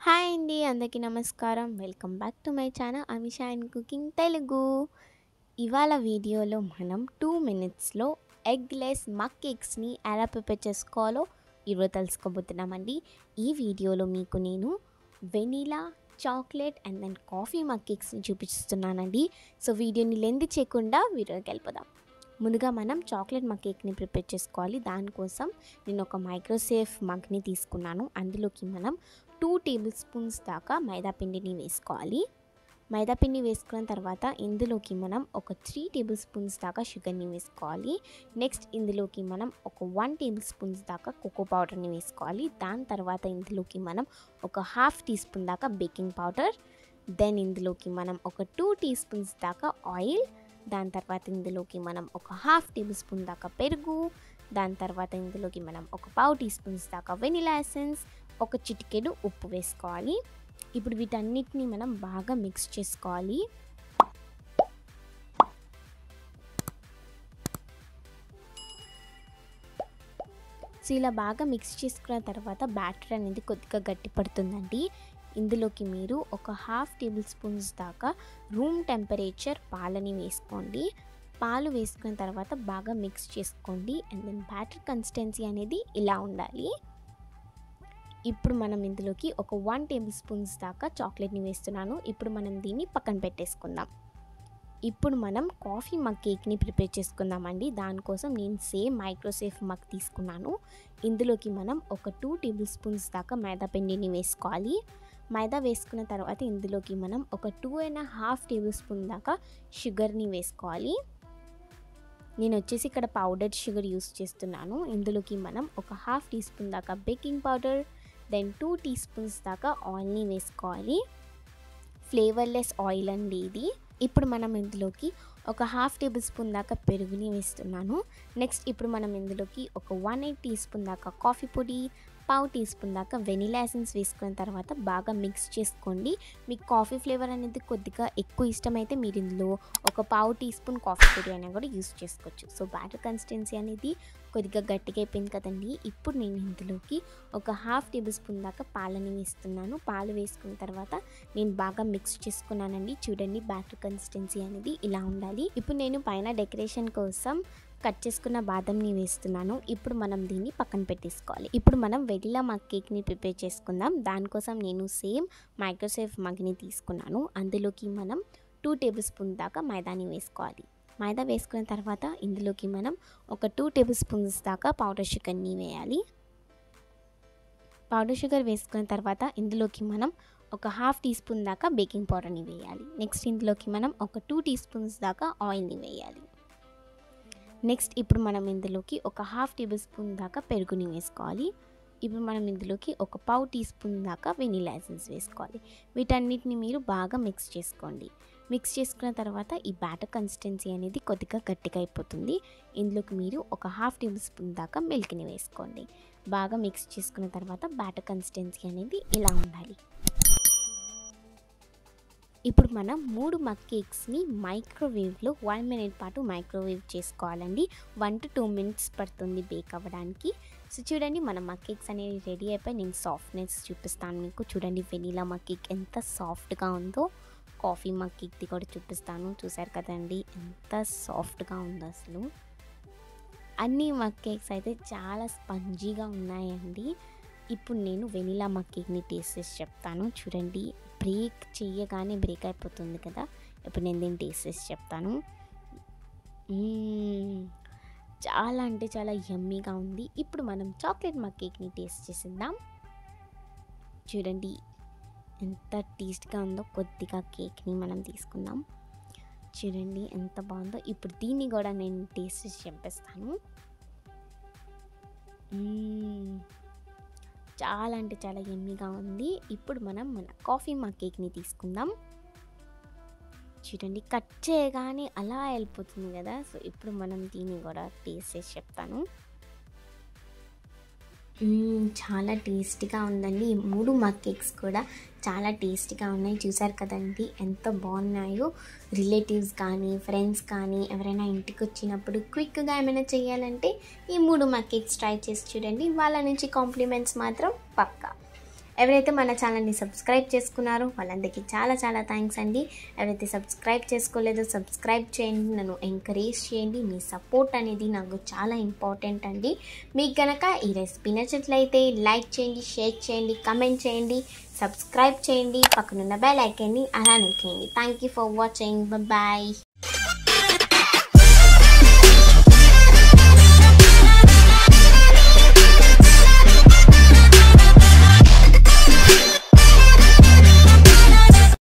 hi అండి అందరికీ నమస్కారం welcome back to my channel Amisha and cooking Telugu ఇవాళ వీడియోలో మనం టూ మినిట్స్లో ఎగ్ లెస్ మక్ కేక్స్ని ఎలా ప్రిపేర్ చేసుకోవాలో ఈరోజు తెలుసుకోబోతున్నామండి ఈ వీడియోలో మీకు నేను vanilla chocolate and then coffee mug కేక్స్ని చూపిస్తున్నానండి సో వీడియోని లెంది చేయకుండా వీడియోకి వెళ్ళిపోదాం ముందుగా మనం చాక్లెట్ మక్ కేక్ని ప్రిపేర్ చేసుకోవాలి దానికోసం నేను ఒక మైక్రోసేఫ్ మగ్ని తీసుకున్నాను అందులోకి మనం టూ టేబుల్ స్పూన్స్ దాకా మైదా పిండిని వేసుకోవాలి మైదా పిండి వేసుకున్న తర్వాత ఇందులోకి మనం ఒక త్రీ టేబుల్ స్పూన్స్ దాకా షుగర్ని వేసుకోవాలి నెక్స్ట్ ఇందులోకి మనం ఒక వన్ టేబుల్ స్పూన్స్ దాకా కోకో పౌడర్ని వేసుకోవాలి దాని తర్వాత ఇందులోకి మనం ఒక హాఫ్ టీ స్పూన్ దాకా బేకింగ్ పౌడర్ దెన్ ఇందులోకి మనం ఒక టూ టీ స్పూన్స్ దాకా ఆయిల్ దాని తర్వాత ఇందులోకి మనం ఒక హాఫ్ టేబుల్ స్పూన్ దాకా పెరుగు దాని తర్వాత ఇందులోకి మనం ఒక పావు టీ స్పూన్స్ దాకా వెనిలా ఎసెన్స్ ఒక చిటికెడు ఉప్పు వేసుకోవాలి ఇప్పుడు వీటన్నిటిని మనం బాగా మిక్స్ చేసుకోవాలి సో ఇలా బాగా మిక్స్ చేసుకున్న తర్వాత బ్యాటర్ అనేది కొద్దిగా గట్టి పడుతుందండి ఇందులోకి మీరు ఒక హాఫ్ టేబుల్ స్పూన్స్ దాకా రూమ్ టెంపరేచర్ పాలని వేసుకోండి పాలు వేసుకున్న తర్వాత బాగా మిక్స్ చేసుకోండి అండ్ దెన్ బ్యాటర్ కన్సిస్టెన్సీ అనేది ఇలా ఉండాలి ఇప్పుడు మనం ఇందులోకి ఒక వన్ టేబుల్ స్పూన్స్ దాకా చాక్లెట్ని వేస్తున్నాను ఇప్పుడు మనం దీన్ని పక్కన పెట్టేసుకుందాం ఇప్పుడు మనం కాఫీ మగ్ కేక్ని ప్రిపేర్ చేసుకుందామండి దానికోసం నేను సేమ్ మైక్రోసేఫ్ మగ్ తీసుకున్నాను ఇందులోకి మనం ఒక టూ టేబుల్ స్పూన్స్ దాకా మైదా పిండిని వేసుకోవాలి మైదా వేసుకున్న తర్వాత ఇందులోకి మనం ఒక two and half tablespoon దాకా షుగర్ని వేసుకోవాలి నేను వచ్చేసి ఇక్కడ పౌడర్డ్ షుగర్ యూస్ చేస్తున్నాను ఇందులోకి మనం ఒక హాఫ్ టీ స్పూన్ దాకా baking powder then two teaspoons దాకా ఆయిల్ని వేసుకోవాలి ఫ్లేవర్లెస్ ఆయిల్ అండి ఇది ఇప్పుడు మనం ఇందులోకి ఒక హాఫ్ టేబుల్ స్పూన్ దాకా పెరుగుని వేస్తున్నాను నెక్స్ట్ ఇప్పుడు మనం ఇందులోకి ఒక వన్ ఎయిట్ టీ స్పూన్ దాకా కాఫీ పొడి పావు టీ స్పూన్ దాకా వెనిలా ఎసెన్స్ వేసుకున్న తర్వాత బాగా మిక్స్ చేసుకోండి మీకు కాఫీ ఫ్లేవర్ అనేది కొద్దిగా ఎక్కువ ఇష్టమైతే మీరు ఇందులో ఒక పావు టీ స్పూన్ కాఫీ పొడి అయినా కూడా యూస్ చేసుకోవచ్చు సో బ్యాటర్ కన్సిస్టెన్సీ అనేది కొద్దిగా గట్టిగా అయిపోయింది కదండి ఇప్పుడు నేను ఇందులోకి ఒక హాఫ్ టేబుల్ స్పూన్ దాకా పాలని వేస్తున్నాను పాలు వేసుకున్న తర్వాత నేను బాగా మిక్స్ చేసుకున్నానండి చూడండి బ్యాటర్ కన్సిస్టెన్సీ అనేది ఇలా ఉండాలి ఇప్పుడు నేను పైన డెకరేషన్ కోసం కట్ చేసుకున్న బాదంని వేస్తున్నాను ఇప్పుడు మనం దీన్ని పక్కన పెట్టేసుకోవాలి ఇప్పుడు మనం వెడిలా మగ్ కేక్ని ప్రిపేర్ చేసుకుందాం దానికోసం నేను సేమ్ మైక్రోసేఫ్ మగ్ని తీసుకున్నాను అందులోకి మనం టూ టేబుల్ స్పూన్ దాకా మైదాని వేసుకోవాలి మైదా వేసుకున్న తర్వాత ఇందులోకి మనం ఒక టూ టేబుల్ స్పూన్స్ దాకా పౌడర్ షుగర్ని వేయాలి పౌడర్ షుగర్ వేసుకున్న తర్వాత ఇందులోకి మనం ఒక హాఫ్ టీ స్పూన్ దాకా బేకింగ్ పౌడర్ని వేయాలి నెక్స్ట్ ఇందులోకి మనం ఒక టూ టీ స్పూన్స్ దాకా ఆయిల్ని వేయాలి నెక్స్ట్ ఇప్పుడు మనం ఇందులోకి ఒక హాఫ్ టేబుల్ స్పూన్ దాకా పెరుగుని వేసుకోవాలి ఇప్పుడు మనం ఇందులోకి ఒక పావు టీ స్పూన్ దాకా వెనీలా ఎసెన్స్ వేసుకోవాలి వీటన్నిటిని మీరు బాగా మిక్స్ చేసుకోండి మిక్స్ చేసుకున్న తర్వాత ఈ బ్యాటర్ కన్సిస్టెన్సీ అనేది కొద్దిగా గట్టిగా అయిపోతుంది ఇందులోకి మీరు ఒక హాఫ్ టేబుల్ స్పూన్ దాకా మిల్క్ని వేసుకోండి బాగా మిక్స్ చేసుకున్న తర్వాత బ్యాటర్ కన్సిస్టెన్సీ అనేది ఇలా ఉండాలి ఇప్పుడు మనం మూడు మగ్ కేక్స్ని మైక్రోవేవ్లో వన్ మినిట్ పాటు మైక్రోవేవ్ చేసుకోవాలండి వన్ టు టూ మినిట్స్ పడుతుంది బేక్ అవ్వడానికి సో చూడండి మన మగ్ కేక్స్ అనేవి రెడీ అయిపోయి నేను సాఫ్ట్నెస్ చూపిస్తాను మీకు చూడండి వెనీలా మగ్ కేక్ ఎంత సాఫ్ట్గా ఉందో కాఫీ మగ్ కేక్ది కూడా చూపిస్తాను చూసారు కదండి ఎంత సాఫ్ట్గా ఉందో అసలు అన్ని మగ్ కేక్స్ అయితే చాలా స్పంజీగా ఉన్నాయండి ఇప్పుడు నేను వెనీలా మగ్ కేక్ని టేస్ట్ చేసి చెప్తాను చూడండి బ్రేక్ చేయగానే బ్రేక్ అయిపోతుంది కదా ఇప్పుడు నేను దీన్ని టేస్ట్ చేసి చెప్తాను చాలా అంటే చాలా యమ్మీగా ఉంది ఇప్పుడు మనం చాక్లెట్ మగ్ కేక్ని టేస్ట్ చేసిద్దాం చూడండి ఎంత టేస్ట్గా ఉందో కొద్దిగా కేక్ని మనం తీసుకుందాం చూడండి ఎంత బాగుందో ఇప్పుడు దీన్ని కూడా నేను టేస్ట్ చేసి చెప్పేస్తాను చాలా అంటే చాలా ఎమ్మీగా ఉంది ఇప్పుడు మనం మన కాఫీ మా కేక్ని తీసుకుందాం చూడండి కట్ చేయగానే అలా వెళ్ళిపోతుంది కదా సో ఇప్పుడు మనం దీన్ని కూడా టేస్ట్ చేసి చెప్తాను చాలా టేస్టీగా ఉందండి ఈ మూడు మగ్ కేక్స్ కూడా చాలా టేస్టీగా ఉన్నాయి చూసారు కదండి ఎంత బాగున్నాయో రిలేటివ్స్ కానీ ఫ్రెండ్స్ కానీ ఎవరైనా ఇంటికి వచ్చినప్పుడు క్విక్గా ఏమైనా చేయాలంటే ఈ మూడు మగ్ కేక్స్ ట్రై చేసి చూడండి వాళ్ళ నుంచి కాంప్లిమెంట్స్ మాత్రం పక్కా ఎవరైతే మన ఛానల్ని సబ్స్క్రైబ్ చేసుకున్నారో వాళ్ళందరికీ చాలా చాలా థ్యాంక్స్ అండి ఎవరైతే సబ్స్క్రైబ్ చేసుకోలేదో సబ్స్క్రైబ్ చేయండి నన్ను ఎంకరేజ్ చేయండి మీ సపోర్ట్ అనేది నాకు చాలా ఇంపార్టెంట్ అండి మీకు కనుక ఈ రెసిపీ నచ్చినట్లయితే లైక్ చేయండి షేర్ చేయండి కమెంట్ చేయండి సబ్స్క్రైబ్ చేయండి పక్కనున్న బెల్ ఐకాన్ని అలా నొక్కేయండి thank you for watching bye